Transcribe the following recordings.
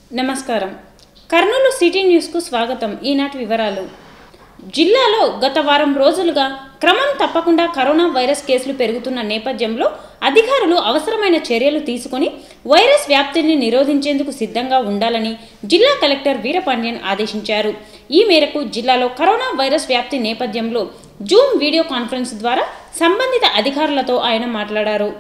నమస్కారం కర్నూలు సిటీ న్యూస్కు స్వాగతం ఈనాటి వివరాలు జిల్లాలో గత వారం రోజులుగా క్రమం తప్పకుండా కరోనా వైరస్ కేసులు పెరుగుతున్న నేపథ్యంలో అధికారులు అవసరమైన చర్యలు తీసుకొని వైరస్ వ్యాప్తిని నిరోధించేందుకు సిద్ధంగా ఉండాలని జిల్లా కలెక్టర్ వీరపాండ్యన్ ఆదేశించారు ఈ మేరకు జిల్లాలో కరోనా వైరస్ వ్యాప్తి నేపథ్యంలో జూమ్ వీడియో కాన్ఫరెన్స్ ద్వారా సంబంధిత అధికారులతో ఆయన మాట్లాడారు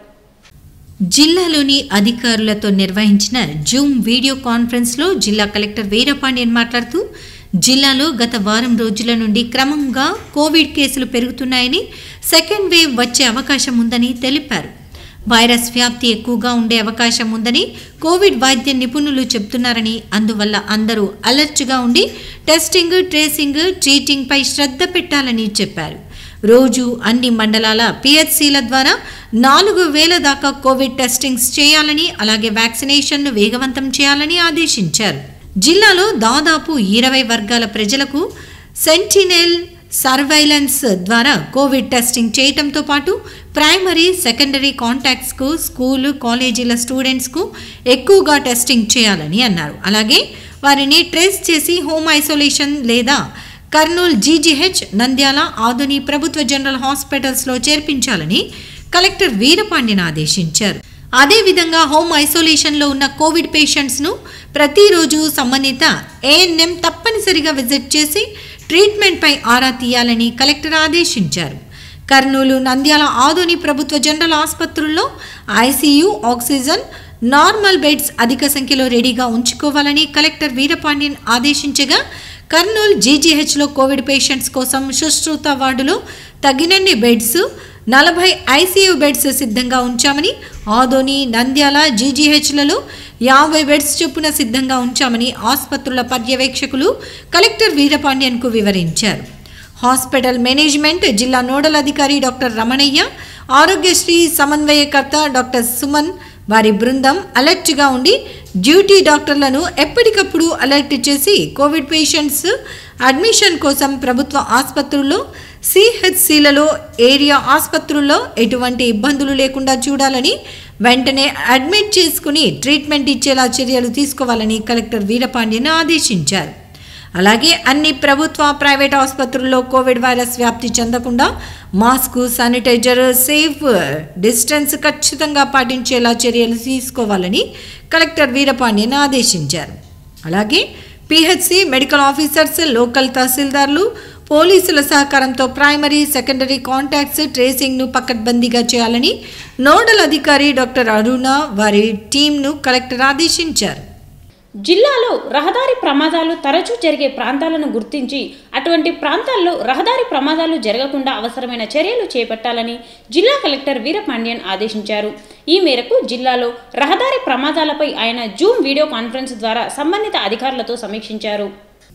జిల్లాలోని అధికారులతో నిర్వహించిన జూమ్ వీడియో కాన్ఫరెన్స్లో జిల్లా కలెక్టర్ వీరపాండ్యన్ మాట్లాడుతూ జిల్లాలో గత వారం రోజుల నుండి క్రమంగా కోవిడ్ కేసులు పెరుగుతున్నాయని సెకండ్ వేవ్ వచ్చే అవకాశం ఉందని తెలిపారు వైరస్ వ్యాప్తి ఎక్కువగా ఉండే అవకాశం ఉందని కోవిడ్ వైద్య నిపుణులు చెబుతున్నారని అందువల్ల అందరూ అలర్ట్గా ఉండి టెస్టింగ్ ట్రేసింగ్ ట్రీటింగ్పై శ్రద్ధ పెట్టాలని చెప్పారు రోజు అన్ని మండలాల పిహెచ్సిల ద్వారా నాలుగు వేల దాకా కోవిడ్ టెస్టింగ్స్ చేయాలని అలాగే వ్యాక్సినేషన్ను వేగవంతం చేయాలని ఆదేశించారు జిల్లాలో దాదాపు ఇరవై వర్గాల ప్రజలకు సెంటినెల్ సర్వైలెన్స్ ద్వారా కోవిడ్ టెస్టింగ్ చేయటంతో పాటు ప్రైమరీ సెకండరీ కాంటాక్ట్స్కు స్కూలు కాలేజీల స్టూడెంట్స్కు ఎక్కువగా టెస్టింగ్ చేయాలని అన్నారు అలాగే వారిని ట్రేస్ చేసి హోమ్ ఐసోలేషన్ లేదా కర్నూలు జీజీహెచ్ నంద్యాల ఆధుని ప్రభుత్వ జనరల్ హాస్పిటల్స్లో చేర్పించాలని కలెక్టర్ వీరపాండ్యన్ ఆదేశించారు అదేవిధంగా హోమ్ ఐసోలేషన్లో ఉన్న కోవిడ్ పేషెంట్స్ను ప్రతిరోజు సంబంధిత ఏఎన్ఎం తప్పనిసరిగా విజిట్ చేసి ట్రీట్మెంట్పై ఆరా తీయాలని కలెక్టర్ ఆదేశించారు కర్నూలు నంద్యాల ఆధుని ప్రభుత్వ జనరల్ ఆసుపత్రుల్లో ఐసీయూ ఆక్సిజన్ నార్మల్ బెడ్స్ అధిక సంఖ్యలో రెడీగా ఉంచుకోవాలని కలెక్టర్ వీరపాండ్యన్ ఆదేశించగా కర్నూలు జీజీహెచ్లో కోవిడ్ పేషెంట్స్ కోసం సుశ్రుత వార్డులో తగినన్ని బెడ్స్ నలభై ఐసీయూ బెడ్స్ సిద్ధంగా ఉంచామని ఆదోని నంద్యాల జీజీహెచ్లలో యాభై బెడ్స్ చొప్పున సిద్ధంగా ఉంచామని ఆసుపత్రుల పర్యవేక్షకులు కలెక్టర్ వీరపాండ్యన్కు వివరించారు హాస్పిటల్ మేనేజ్మెంట్ జిల్లా నోడల్ అధికారి డాక్టర్ రమణయ్య ఆరోగ్యశ్రీ సమన్వయకర్త డాక్టర్ సుమన్ వారి బృందం అలర్ట్గా ఉండి డ్యూటీ డాక్టర్లను ఎప్పటికప్పుడు అలర్ట్ చేసి కోవిడ్ పేషెంట్స్ అడ్మిషన్ కోసం ప్రభుత్వ ఆసుపత్రుల్లో సిహెచ్సిలలో ఏరియా ఆసుపత్రుల్లో ఎటువంటి ఇబ్బందులు లేకుండా చూడాలని వెంటనే అడ్మిట్ చేసుకుని ట్రీట్మెంట్ ఇచ్చేలా చర్యలు తీసుకోవాలని కలెక్టర్ వీరపాండ్యన్ ఆదేశించారు అలాగే అన్ని ప్రభుత్వ ప్రైవేట్ ఆసుపత్రుల్లో కోవిడ్ వైరస్ వ్యాప్తి చెందకుండా మాస్క్ శానిటైజర్ సేఫ్ డిస్టెన్స్ ఖచ్చితంగా పాటించేలా చర్యలు తీసుకోవాలని కలెక్టర్ వీరపాండ్యన్ ఆదేశించారు అలాగే పిహెచ్సి మెడికల్ ఆఫీసర్స్ లోకల్ తహసీల్దార్లు పోలీసుల సహకారంతో ప్రైమరీ సెకండరీ కాంటాక్ట్స్ ట్రేసింగ్ను పకడ్బందీగా చేయాలని నోడల్ అధికారి డాక్టర్ అరుణ వారి టీంను కలెక్టర్ ఆదేశించారు జిల్లాలో రహదారి ప్రమాదాలు తరచూ జరిగే ప్రాంతాలను గుర్తించి అటువంటి ప్రాంతాల్లో రహదారి ప్రమాదాలు జరగకుండా అవసరమైన చర్యలు చేపట్టాలని జిల్లా కలెక్టర్ వీరపాండ్యన్ ఆదేశించారు ఈ మేరకు జిల్లాలో రహదారి ప్రమాదాలపై ఆయన జూమ్ వీడియో కాన్ఫరెన్స్ ద్వారా సంబంధిత అధికారులతో సమీక్షించారు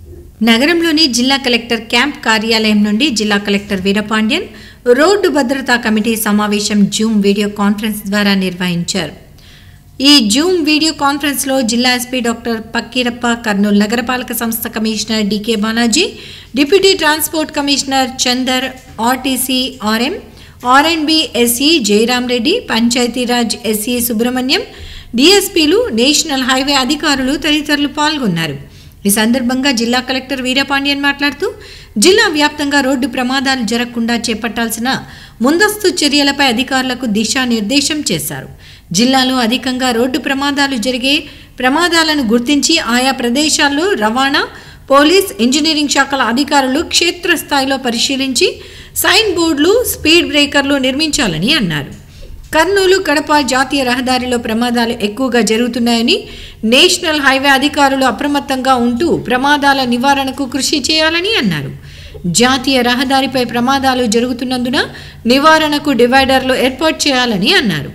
నగరంలోని జిల్లా కలెక్టర్ క్యాంప్ కార్యాలయం నుండి జిల్లా కలెక్టర్ వీరపాండ్యన్ రోడ్డు భద్రతా కమిటీ సమావేశం జూమ్ వీడియో కాన్ఫరెన్స్ ద్వారా నిర్వహించారు ఈ జూమ్ వీడియో కాన్ఫరెన్స్లో జిల్లా ఎస్పీ డాక్టర్ పక్కీరప్ప కర్నూలు నగరపాలక సంస్థ commissioner DK Balaji deputy transport commissioner Chander RTC RM R and B SE Jayaram Reddy Panchayati Raj SE Subrahmanyam డిఎస్పీలు నేషనల్ హైవే అధికారులు తదితరులు పాల్గొన్నారు ఈ సందర్భంగా జిల్లా కలెక్టర్ వీరపాండ్యన్ మాట్లాడుతూ జిల్లా వ్యాప్తంగా రోడ్డు ప్రమాదాలు జరగకుండా చేపట్టాల్సిన ముందస్తు చర్యలపై అధికారులకు దిశానిర్దేశం చేశారు జిల్లాలో అధికంగా రోడ్డు ప్రమాదాలు జరిగే ప్రమాదాలను గుర్తించి ఆయా ప్రదేశాల్లో రవాణా పోలీస్ ఇంజనీరింగ్ శాఖల అధికారులు క్షేత్రస్థాయిలో పరిశీలించి సైన్ బోర్డులు స్పీడ్ బ్రేకర్లు నిర్మించాలని అన్నారు కర్నూలు కడప జాతీయ రహదారిలో ప్రమాదాలు ఎక్కువగా జరుగుతున్నాయని నేషనల్ హైవే అధికారులు అప్రమత్తంగా ఉంటూ ప్రమాదాల నివారణకు కృషి చేయాలని అన్నారు జాతీయ రహదారిపై ప్రమాదాలు జరుగుతున్నందున నివారణకు డివైడర్లు ఏర్పాటు చేయాలని అన్నారు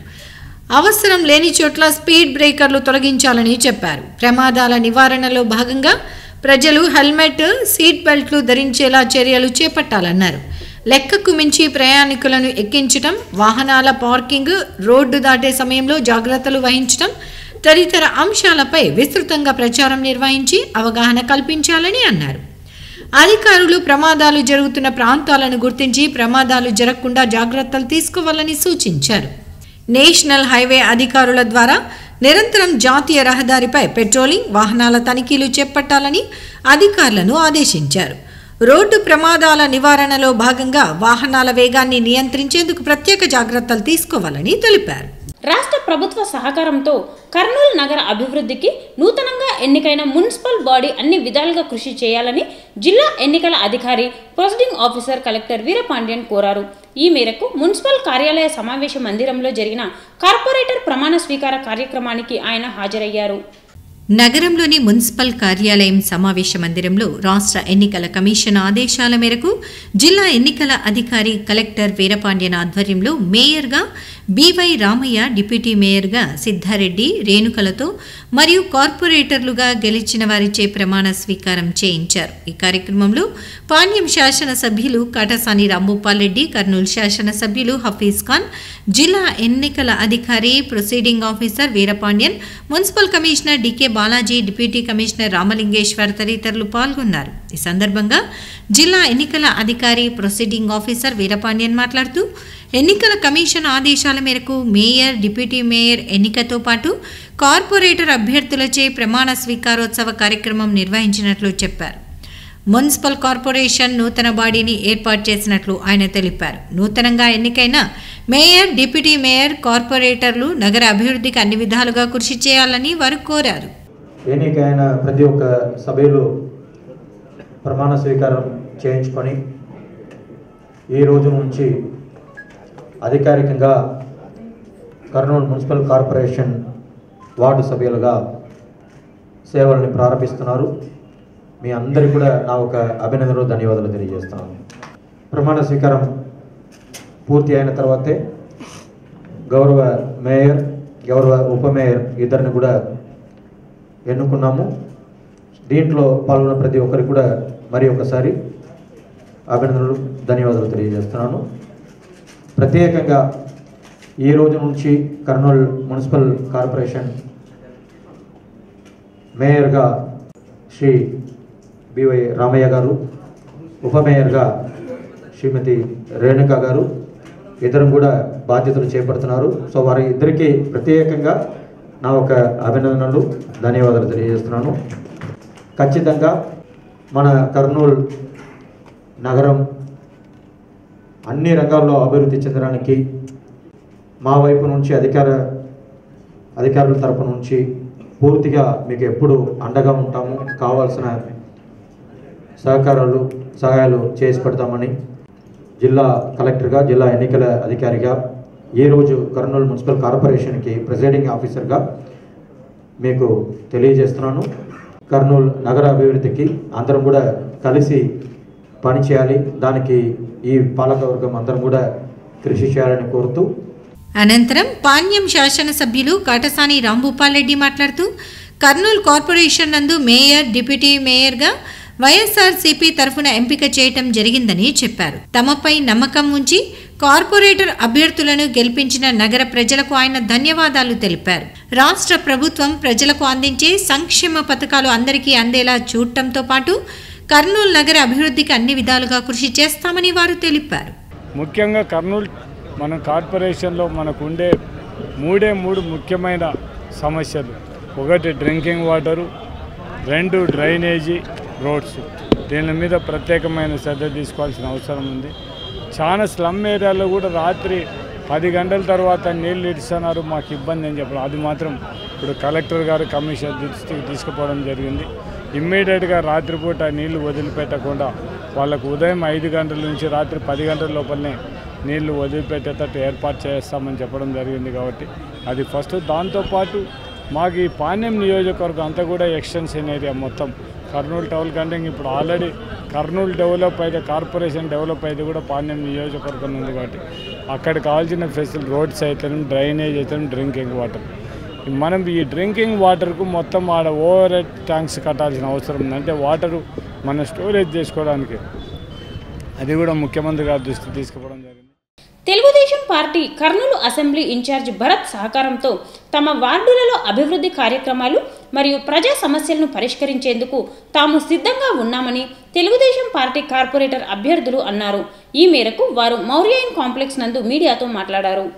అవసరం లేని చోట్ల స్పీడ్ బ్రేకర్లు తొలగించాలని చెప్పారు ప్రమాదాల నివారణలో భాగంగా ప్రజలు హెల్మెట్ సీట్ బెల్ట్లు ధరించేలా చర్యలు చేపట్టాలన్నారు లెక్కకు మించి ప్రయాణికులను ఎక్కించటం వాహనాల పార్కింగ్ రోడ్డు దాటే సమయంలో జాగ్రత్తలు వహించటం తదితర అంశాలపై విస్తృతంగా ప్రచారం నిర్వహించి అవగాహన కల్పించాలని అన్నారు అధికారులు ప్రమాదాలు జరుగుతున్న ప్రాంతాలను గుర్తించి ప్రమాదాలు జరగకుండా జాగ్రత్తలు తీసుకోవాలని సూచించారు నేషనల్ హైవే అధికారుల ద్వారా నిరంతరం జాతీయ రహదారిపై పెట్రోలింగ్ వాహనాల తనిఖీలు చేపట్టాలని అధికారులను ఆదేశించారు రోడ్డు ప్రమాదాల నివారణలో భాగంగా వాహనాల వేగాన్ని నియంత్రించేందుకు ప్రత్యేక జాగ్రత్తలు తీసుకోవాలని తెలిపారు రాష్ట్ర ప్రభుత్వ సహకారంతో కర్నూలు నగర అభివృద్ధికి నూతనంగా ఎన్నికైన మున్సిపల్ బాడీ అన్ని విధాలుగా కృషి చేయాలని జిల్లా ఎన్నికల అధికారి ప్రొసీడింగ్ ఆఫీసర్ కలెక్టర్ వీరపాండ్యన్ కోరారు ఈ మేరకు మున్సిపల్ కార్యాలయ సమావేశ మందిరంలో జరిగిన కార్పొరేటర్ ప్రమాణ స్వీకార కార్యక్రమానికి ఆయన హాజరయ్యారు నగరంలోని మున్సిపల్ కార్యాలయం సమావేశ మందిరంలో రాష్ట్ర ఎన్నికల కమిషన్ ఆదేశాల మేరకు జిల్లా ఎన్నికల అధికారి కలెక్టర్ వీరపాండ్యన్ ఆధ్వర్యంలో మేయర్గా బివై రామయ్య డిప్యూటీ మేయర్గా సిద్ధారెడ్డి రేణుకలతో మరియు కార్పొరేటర్లుగా గెలిచిన వారిచే ప్రమాణ స్వీకారం చేయించారు ఈ కార్యక్రమంలో పాణ్యం శాసనసభ్యులు కాటసాని రాంభూపాల్ రెడ్డి కర్నూలు శాసనసభ్యులు హఫీజ్ ఖాన్ జిల్లా ఎన్నికల అధికారి proceeding officer Veerapandian municipal commissioner DK Balaji deputy commissioner Ramalingeswar తదితరులు పాల్గొన్నారు ఈ సందర్భంగా జిల్లా ఎన్నికల అధికారి ప్రొసీడింగ్ ఆఫీసర్ వీరపాండ్యన్ మాట్లాడుతూ ఎన్నికల కమిషన్ ఆదేశాల మేరకు మేయర్ డిప్యూటీ మేయర్ ఎన్నికతో పాటు కార్పొరేటర్ అభ్యర్థులచే ప్రమాణ స్వీకారోత్సవ కార్యక్రమం నిర్వహించినట్లు చెప్పారు మున్సిపల్ కార్పొరేషన్ నూతన బాడీని ఏర్పాటు చేసినట్లు ఆయన తెలిపారు నూతనంగా ఎన్నికైన మేయర్ డిప్యూటీ మేయర్ కార్పొరేటర్లు నగర అభివృద్ధికి అన్ని విధాలుగా కృషి చేయాలని వారు కోరారు ఎన్నికైన ప్రతి ఒక్క సభ్యులు ప్రమాణ స్వీకారం చేయించుకొని ఈ రోజు నుంచి అధికారికంగా కర్నూలు మున్సిపల్ కార్పొరేషన్ వార్డు సభ్యులుగా సేవల్ని ప్రారంభిస్తున్నారు మీ అందరికీ కూడా నా ఒక అభినందనలు ధన్యవాదాలు తెలియజేస్తున్నాను ప్రమాణ స్వీకారం పూర్తి అయిన తర్వాతే గౌరవ మేయర్ గౌరవ ఉప మేయర్ ఇద్దరిని కూడా ఎన్నుకున్నాము దీంట్లో పాల్గొన్న ప్రతి ఒక్కరికి కూడా మరి ఒకసారి అభినందనలు ధన్యవాదాలు తెలియజేస్తున్నాను ప్రత్యేకంగా ఈ రోజు నుంచి కర్నూలు మున్సిపల్ కార్పొరేషన్ మేయర్గా శ్రీ బివై రామయ్య గారు ఉప మేయర్గా శ్రీమతి రేణుక గారు ఇద్దరు కూడా బాధ్యతలు చేపడుతున్నారు సో వారి ఇద్దరికి ప్రత్యేకంగా నా ఒక అభినందనలు ధన్యవాదాలు తెలియజేస్తున్నాను ఖచ్చితంగా మన కర్నూలు నగరం అన్ని రంగాల్లో అభివృద్ధి చెందడానికి మా వైపు నుంచి అధికార అధికారుల తరపు నుంచి పూర్తిగా మీకు ఎప్పుడు అండగా ఉంటాము కావాల్సిన సహకారాలు సహాయాలు చేసి పెడతామని జిల్లా కలెక్టర్గా జిల్లా ఎన్నికల అధికారిగా ఈరోజు కర్నూలు మున్సిపల్ కార్పొరేషన్కి ప్రెసైడింగ్ ఆఫీసర్గా మీకు తెలియజేస్తున్నాను కర్నూలు నగర అభివృద్ధికి అందరం కూడా కలిసి పనిచేయాలి దానికి ఈ పాలకవర్గం అందరం కూడా కృషి చేయాలని కోరుతూ అనంతరం పాణ్యం శాసనసభ్యులు కాటసాని రాంభూపాల్ రెడ్డి మాట్లాడుతూ కర్నూలు కార్పొరేషన్ నందు మేయర్ డిప్యూటీ మేయర్గా వైఎస్ఆర్సీపీ తరఫున ఎంపిక చేయటం జరిగిందని చెప్పారు తమపై నమ్మకం ఉంచి కార్పొరేటర్ అభ్యర్థులను గెలిపించిన నగర ప్రజలకు ఆయన ధన్యవాదాలు తెలిపారు రాష్ట్ర ప్రభుత్వం ప్రజలకు అందించే సంక్షేమ పథకాలు అందరికీ అందేలా చూడటంతో పాటు కర్నూలు నగర అభివృద్ధికి అన్ని విధాలుగా కృషి చేస్తామని వారు తెలిపారు ముఖ్యంగా కర్నూలు మన కార్పొరేషన్లో మనకు ఉండే మూడే మూడు ముఖ్యమైన సమస్యలు ఒకటి డ్రింకింగ్ వాటరు రెండు డ్రైనేజీ రోడ్స్ దీని మీద ప్రత్యేకమైన శ్రద్ధ తీసుకోవాల్సిన అవసరం ఉంది చాలా స్లమ్ ఏరియాలో కూడా రాత్రి పది గంటల తర్వాత నీళ్ళు ఇస్తున్నారు మాకు ఇబ్బంది అని చెప్పడం అది మాత్రం ఇప్పుడు కలెక్టర్ గారు కమిషనర్ దృష్టికి తీసుకుపోవడం జరిగింది ఇమ్మీడియట్గా రాత్రిపూట నీళ్లు వదిలిపెట్టకుండా వాళ్ళకు ఉదయం ఐదు గంటల నుంచి రాత్రి పది గంటల లోపలనే నీళ్లు వదిలిపెట్టేటట్టు ఏర్పాటు చేస్తామని చెప్పడం జరిగింది కాబట్టి అది ఫస్ట్ దాంతోపాటు మాకు ఈ పాణ్యం నియోజకవర్గం అంతా కూడా ఎక్స్టెన్షన్ ఏరియా మొత్తం కర్నూలు టౌన్ కంటే ఇంక ఇప్పుడు ఆల్రెడీ కర్నూలు డెవలప్ అయితే కార్పొరేషన్ డెవలప్ అయితే కూడా పాణ్యం నియోజకవర్గం ఉంది కాబట్టి అక్కడ కావాల్సిన ఫెసిలిటీ రోడ్స్ అయితే డ్రైనేజ్ అయితే డ్రింకింగ్ వాటర్ మనం ఈ డ్రింకింగ్ వాటర్కు మొత్తం ఆడ ఓవర్ హెడ్ ట్యాంక్స్ కట్టాల్సిన అవసరం ఉంది అంటే వాటరు మనం స్టోరేజ్ చేసుకోవడానికి అది కూడా ముఖ్యమంత్రి గారి దృష్టికి తీసుకుపోవడం జరిగింది Telugu Desam party Kurnool assembly in charge Bharat సహకారంతో తమ వార్డులలో అభివృద్ధి కార్యక్రమాలు మరియు ప్రజా సమస్యలను పరిష్కరించేందుకు తాము సిద్ధంగా ఉన్నామని తెలుగుదేశం పార్టీ కార్పొరేటర్ అభ్యర్థులు అన్నారు ఈ మేరకు వారు మౌర్యన్ కాంప్లెక్స్ నందు మీడియాతో మాట్లాడారు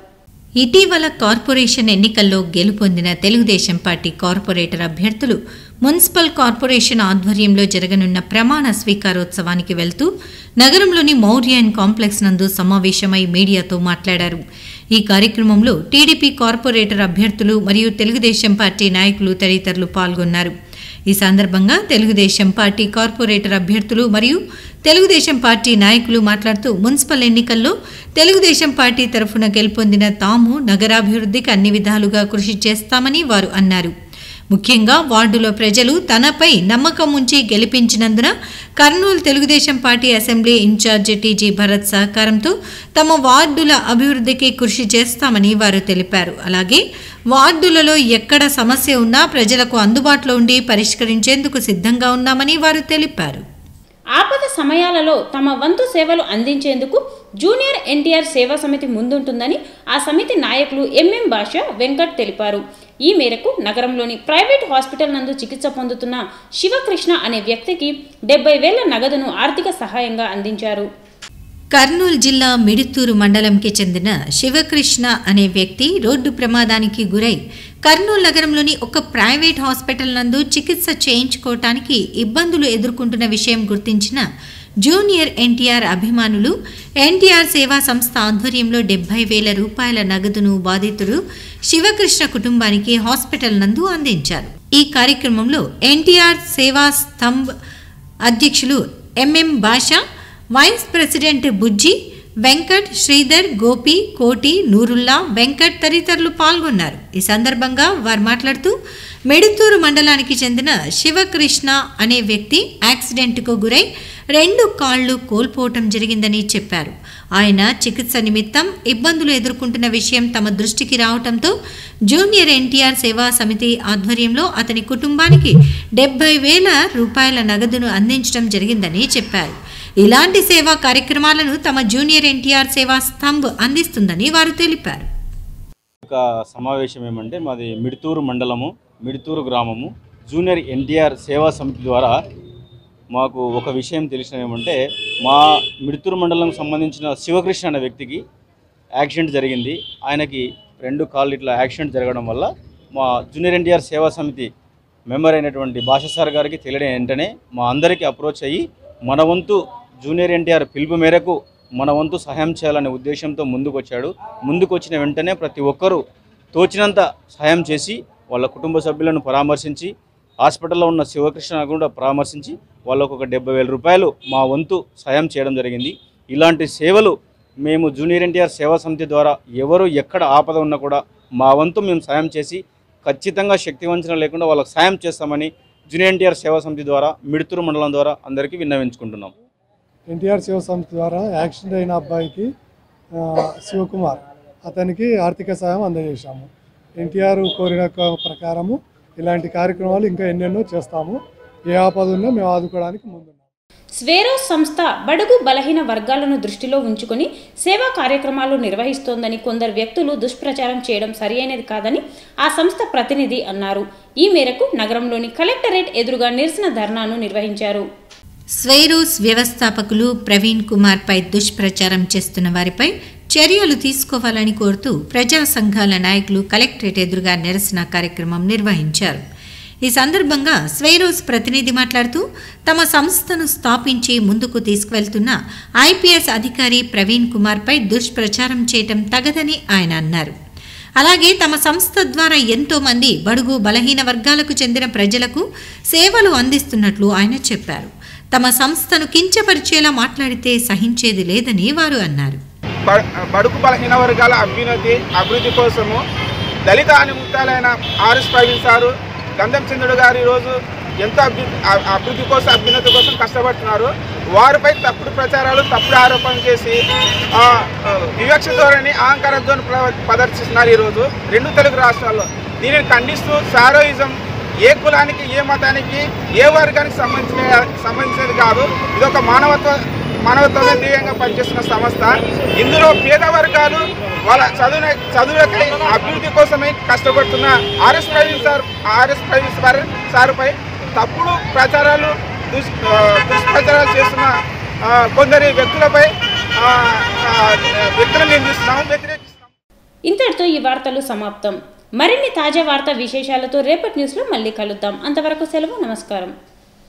ఇటీవల కార్పొరేషన్ ఎన్నికల్లో గెలుపొందిన తెలుగుదేశం పార్టీ కార్పొరేటర్ అభ్యర్థులు మున్సిపల్ కార్పొరేషన్ ఆధ్వర్యంలో జరగనున్న ప్రమాణ స్వీకారోత్సవానికి వెళ్తూ నగరంలోని మౌర్యన్ కాంప్లెక్స్ నందు సమావేశమై మీడియాతో మాట్లాడారు ఈ కార్యక్రమంలో టీడీపీ కార్పొరేటర్ అభ్యర్థులు మరియు తెలుగుదేశం పార్టీ నాయకులు తదితరులు పాల్గొన్నారు ఈ సందర్భంగా తెలుగుదేశం పార్టీ కార్పొరేటర్ అభ్యర్థులు మరియు తెలుగుదేశం పార్టీ నాయకులు మాట్లాడుతూ మున్సిపల్ ఎన్నికల్లో తెలుగుదేశం పార్టీ తరఫున గెలుపొందిన తాము నగరాభివృద్ధికి అన్ని విధాలుగా కృషి చేస్తామని వారు అన్నారు ముఖ్యంగా వార్డులో ప్రజలు తనపై నమ్మకం ఉంచి గెలిపించినందున Kurnool Telugu Desam party assembly in charge TG Bharat సహకారంతో తమ వార్డుల అభివృద్ధికి కృషి చేస్తామని వారు తెలిపారు అలాగే వార్డులలో ఎక్కడ సమస్య ఉన్నా ప్రజలకు అందుబాటులో ఉండి పరిష్కరించేందుకు సిద్ధంగా ఉన్నామని వారు తెలిపారు ఆపద సమయాలలో తమ వంతు సేవలు అందించేందుకు జూనియర్ ఎన్టీఆర్ సేవా సమితి ముందుంటుందని ఆ సమితి నాయకులు ఎంఎం భాష వెంకట్ తెలిపారు ఈ మేరకు నగరంలోని ప్రైవేట్ హాస్పిటల్ నందు చికిత్స పొందుతున్న శివకృష్ణ అనే వ్యక్తికి డెబ్బై వేల నగదును ఆర్థిక సహాయంగా అందించారు కర్నూలు జిల్లా మిడుతూరు మండలంకి చెందిన శివకృష్ణ అనే వ్యక్తి రోడ్డు ప్రమాదానికి గురై కర్నూలు నగరంలోని ఒక ప్రైవేట్ హాస్పిటల్ నందు చికిత్స చేయించుకోవటానికి ఇబ్బందులు ఎదుర్కొంటున్న విషయం గుర్తించిన జూనియర్ ఎన్టీఆర్ అభిమానులు ఎన్టీఆర్ సేవా సంస్థ ఆధ్వర్యంలో డెబ్బై వేల రూపాయల నగదును బాధితుడు శివకృష్ణ కుటుంబానికి హాస్పిటల్ నందు అందించారు ఈ కార్యక్రమంలో ఎన్టీఆర్ సేవా స్తంభ్ అధ్యక్షులు MM Bhasha vice president Bujji Venkat Sridhar Gopi Koti Nurullah Venkat తదితరులు పాల్గొన్నారు ఈ సందర్భంగా వారు మాట్లాడుతూ మెడుతూరు మండలానికి చెందిన శివకృష్ణ అనే వ్యక్తి యాక్సిడెంట్కు గురై రెండు కాళ్ళు కోల్పోవటం జరిగిందని చెప్పారు ఆయన చికిత్స నిమిత్తం ఇబ్బందులు ఎదుర్కొంటున్న విషయం తమ దృష్టికి రావటంతో జూనియర్ ఎన్టీఆర్ సేవా సమితి ఆధ్వర్యంలో అతని కుటుంబానికి డెబ్బై వేల రూపాయల నగదును అందించడం జరిగిందని చెప్పారు ఇలాంటి సేవా కార్యక్రమాలను తమ జూనియర్ ఎన్టీఆర్ సేవా స్తంభ్ అందిస్తుందని వారు తెలిపారు ఒక సమావేశం ఏమంటే మాది మిడుతూరు మండలము మిడుతూరు గ్రామము జూనియర్ ఎన్టీఆర్ సేవా సమితి ద్వారా మాకు ఒక విషయం తెలిసిన ఏమంటే మా మిడుతూరు మండలం సంబంధించిన శివకృష్ణ అనే వ్యక్తికి యాక్సిడెంట్ జరిగింది ఆయనకి రెండు కాళ్ళు ఇట్లా యాక్సిడెంట్ జరగడం వల్ల మా జూనియర్ ఎన్టీఆర్ సేవా సమితి మెంబర్ అయినటువంటి భాష సార్ గారికి తెలియని వెంటనే మా అందరికీ అప్రోచ్ అయ్యి మన వంతు జూనియర్ ఎన్టీఆర్ పిలుపు మేరకు మన వంతు సహాయం చేయాలనే ఉద్దేశంతో ముందుకు వచ్చాడు ముందుకు వచ్చిన వెంటనే ప్రతి ఒక్కరూ తోచినంత సహాయం చేసి వాళ్ళ కుటుంబ సభ్యులను పరామర్శించి హాస్పిటల్లో ఉన్న శివకృష్ణ కూడా పరామర్శించి వాళ్ళకు ఒక డెబ్బై వేల రూపాయలు మా వంతు సహాయం చేయడం జరిగింది ఇలాంటి సేవలు మేము జూనియర్ ఎన్టీఆర్ సేవా సమితి ద్వారా ఎవరు ఎక్కడ ఆపద ఉన్నా కూడా మా వంతు మేము సాయం చేసి ఖచ్చితంగా శక్తివంచన లేకుండా వాళ్ళకి సాయం చేస్తామని జూనియర్ ఎన్టీఆర్ సేవా సమితి ద్వారా మిడుతూరు మండలం ద్వారా అందరికీ విన్నవించుకుంటున్నాం ఎన్టీఆర్ శివ సంస్థ ద్వారా యాక్సిడెంట్ అయిన అబ్బాయికి ఆ, శివకుమార్ అతనికి ఆర్థిక సాయం అందజేశాము ఎన్టీఆర్ కోరిన క- ప్రకారము ఇలాంటి కార్యక్రమాలు ఇంకా ఎన్నెన్నో చేస్తాము ఏ ఆపద ఉన్నా మేము ఆదుకోవడానికి ముందున్నాము స్వేరో సంస్థ బడుగు బలహీన వర్గాలను దృష్టిలో ఉంచుకొని సేవా కార్యక్రమాలు నిర్వహిస్తోందని కొందరు వ్యక్తులు దుష్ప్రచారం చేయడం సరియైనది కాదని ఆ సంస్థ ప్రతినిధి అన్నారు ఈ మేరకు నగరంలోని కలెక్టరేట్ ఎదురుగా నిరసన ధర్నాను నిర్వహించారు స్వైరోస్ వ్యవస్థాపకులు ప్రవీణ్ కుమార్పై దుష్ప్రచారం చేస్తున్న వారిపై చర్యలు తీసుకోవాలని కోరుతూ ప్రజా సంఘాల నాయకులు కలెక్టరేట్ ఎదురుగా నిరసన కార్యక్రమం నిర్వహించారు ఈ సందర్భంగా స్వైరోస్ ప్రతినిధి మాట్లాడుతూ తమ సంస్థను స్థాపించి ముందుకు తీసుకువెళ్తున్న ఐపీఎస్ అధికారి ప్రవీణ్ కుమార్పై దుష్ప్రచారం చేయటం తగదని ఆయన అన్నారు అలాగే తమ సంస్థ ద్వారా ఎంతో మంది బడుగు బలహీన వర్గాలకు చెందిన ప్రజలకు సేవలు అందిస్తున్నట్లు ఆయన చెప్పారు తమ సంస్థను కించపరిచేలా మాట్లాడితే సహించేది లేదని వారు అన్నారు బ- బడుగు బలహీన వర్గాల అభ్యున్నతి అభివృద్ధి కోసము దళిత అనుముక్తాలైన ఆర్ఎస్ ప్రవీణ్ సారు గంధం చంద్రుడు గారు ఈరోజు ఎంతో అభ్యు అ- అభివృద్ధి కోసం అభ్యున్నతి కోసం కష్టపడుతున్నారు వారిపై తప్పుడు ప్రచారాలు తప్పుడు ఆరోపణలు చేసి ఆ, ఆ, వివక్ష ధోరణి అహంకార ధోరణి ప్ర- ప్రదర్శిస్తున్నారు ఈరోజు రెండు తెలుగు రాష్ట్రాల్లో దీనిని ఖండిస్తూ సారోయిజం ఏ కులానికి ఏ మతానికి ఏ వర్గానికి సంబంధించిన సంబంధించినది కాదు ఇది ఒక మానవత్వ మానవత్వ ధ్యేయంగా పనిచేస్తున్న సంస్థ ఇందులో పేద వర్గాలు వాళ్ళ చదువు చదువులకై అభివృద్ధి కోసమే కష్టపడుతున్న RS Praveen sir RS Praveen sir సార్పై తప్పుడు ప్రచారాలు దుష్ ఆ, దుష్ప్రచారాలు చేస్తున్న ఆ, కొందరి వ్యక్తులపై ఆ, ఆ, వ్యక్తులను నిందిస్తున్నాము వ్యతిరేకిస్తున్నాము ఇంతటితో ఈ వార్తలు సమాప్తం మరిన్ని తాజా వార్తా విశేషాలతో రేపటి న్యూస్లో మళ్ళీ కలుద్దాం అంతవరకు సెలవు నమస్కారం